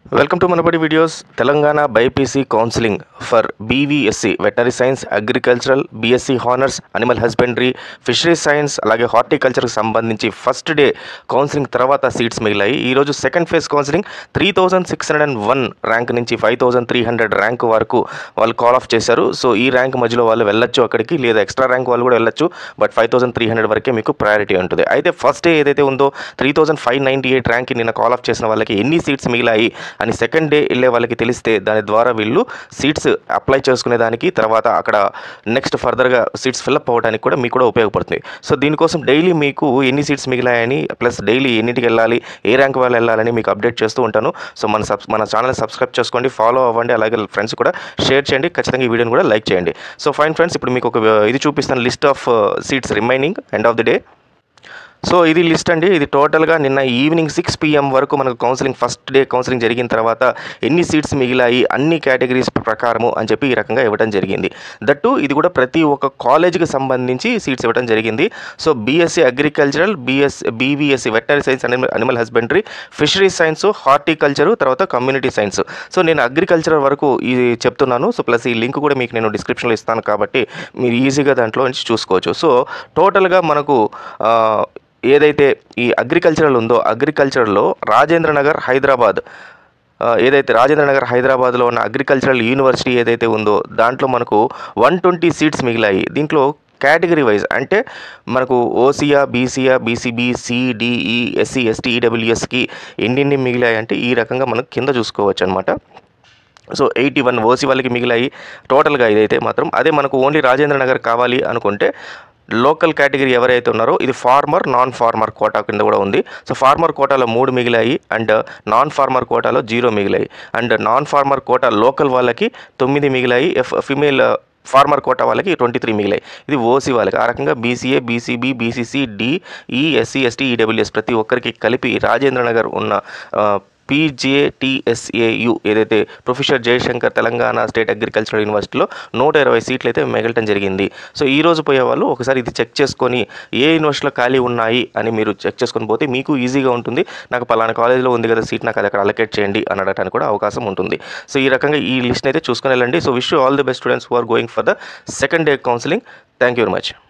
welcome to Manabadi videos Telangana BiPC counselling for BVSc veterinary science agricultural BSc honours animal husbandry fisheries science అలాగే హార్టికల్చర్కి సంబంధించి first day counselling తర్వాత seats మిగిలాయి ఈరోజు second phase counselling three thousand six hundred and one rank నుంచి five thousand three hundred rank వరకు వాళ్ళు call off చేశారు సో ఈ ర్యాంక్ మధ్యలో వాళ్ళు వెళ్ళొచ్చు అక్కడికి లేదా ఎక్స్ట్రా ర్యాంక్ వాళ్ళు కూడా వెళ్ళొచ్చు but five thousand three hundred వరకే మీకు ప్రయారిటీ ఉంటుంది అయితే ఫస్ట్ డే ఏదైతే ఉందో three thousand five ninety eight ర్యాంక్కి నిన్న కాల్ ఆఫ్ చేసిన వాళ్ళకి ఎన్ని సీట్స్ మిగిలాయి అని సెకండ్ డే వెళ్ళే వాళ్ళకి తెలిస్తే దాని ద్వారా వీళ్ళు సీట్స్ అప్లై చేసుకునే దానికి తర్వాత అక్కడ నెక్స్ట్ ఫర్దర్గా సీట్స్ ఫిల్అప్ అవ్వడానికి కూడా మీకు కూడా ఉపయోగపడుతుంది సో దీనికోసం డైలీ మీకు ఎన్ని సీట్స్ మిగిలాయని ప్లస్ డైలీ ఎన్నింటికి వెళ్ళాలి ఏ ర్యాంక్ వాళ్ళు వెళ్ళాలని మీకు అప్డేట్ చేస్తూ ఉంటాను సో మన సబ్ మన ఛానల్ సబ్స్క్రైబ్ చేసుకోండి ఫాలో అవ్వండి అలాగే ఫ్రెండ్స్ కూడా షేర్ చేయండి ఖచ్చితంగా ఈ వీడియోని కూడా లైక్ చేయండి సో ఫైన్ ఫ్రెండ్స్ ఇప్పుడు మీకు ఒక ఇది చూపిస్తాను list of seats remaining end of the day so ఇది లిస్ట్ అండి ఇది టోటల్గా నిన్న ఈవినింగ్ సిక్స్ పిఎం వరకు మనకు కౌన్సిలింగ్ ఫస్ట్ డే కౌన్సిలింగ్ జరిగిన తర్వాత ఎన్ని సీట్స్ మిగిలాయి అన్ని కేటగిరీస్ ప్రకారము అని చెప్పి ఈ రకంగా ఇవ్వడం జరిగింది దట్టు ఇది కూడా ప్రతి ఒక్క కాలేజీకి సంబంధించి సీట్స్ ఇవ్వడం జరిగింది so BSc agricultural BS BVSc veterinary science animal animal husbandry fisheries science horticulture తర్వాత కమ్యూనిటీ సైన్స్ సో నేను అగ్రికల్చర్ వరకు ఇది చెప్తున్నాను సో ప్లస్ ఈ లింక్ కూడా మీకు నేను డిస్క్రిప్షన్లో ఇస్తాను కాబట్టి మీరు ఈజీగా దాంట్లో నుంచి చూసుకోవచ్చు సో టోటల్గా మనకు ఆ, ఏదైతే ఈ అగ్రికల్చరల్ ఉందో అగ్రికల్చర్లో రాజేంద్ర నగర్ హైదరాబాద్ ఆ, ఏదైతే రాజేంద్ర నగర్ హైదరాబాద్లో ఉన్న అగ్రికల్చరల్ యూనివర్సిటీ ఏదైతే ఉందో దాంట్లో మనకు వన్ ట్వంటీ సీట్స్ మిగిలాయి దీంట్లో కేటగిరీ వైజ్ అంటే మనకు OC BCA BCB CDE SC ST ఈడబ్ల్యూఎస్కి ఎన్ని మిగిలాయి అంటే ఈ రకంగా మనకు కింద చూసుకోవచ్చు అనమాట సో ఎయిటీ వన్ ఓసీ వాళ్ళకి మిగిలాయి టోటల్గా ఇదైతే మాత్రం అదే మనకు ఓన్లీ రాజేంద్ర నగర్ కావాలి అనుకుంటే లోకల్ కేటగిరీ ఎవరైతే ఉన్నారో ఇది ఫార్మర్ నాన్ ఫార్మర్ కోటా కింద కూడా ఉంది సో ఫార్మర్ కోటాలో మూడు మిగిలాయి అండ్ నాన్ ఫార్మర్ కోటాలో జీరో మిగిలాయి and non farmer quota local వాళ్ళకి తొమ్మిది మిగిలాయి ఎఫ్ ఫిమేల్ ఫార్మర్ కోటా వాళ్ళకి ట్వంటీ త్రీ మిగిలాయి ఇది ఓసీ వాళ్ళకి ఆ రకంగా BCA BCB BCC D E SC ST EWS ప్రతి ఒక్కరికి కలిపి రాజేంద్ర నగర్ ఉన్న ఆ, పీజేటీఎస్ఏయు ఏదైతే professor Jayashankar Telangana state agricultural యూనివర్సిటీలో నూట ఇరవై సీట్లు అయితే మిగలటం జరిగింది సో ఈ రోజు పోయే వాళ్ళు ఒకసారి ఇది చెక్ చేసుకొని ఏ యూనివర్సిటీలో ఖాళీ ఉన్నాయి అని మీరు చెక్ చేసుకొని పోతే మీకు ఈజీగా ఉంటుంది నాకు పలానా కాలేజీలో ఉంది కదా సీట్ నాకు అది అక్కడ అలొకేట్ చేయండి అని అడగడానికి కూడా అవకాశం ఉంటుంది సో ఈ రకంగా ఈ లిస్ట్ అయితే చూసుకొని వెళ్ళండి so wish all the best students who are going for the second day counselling thank you very much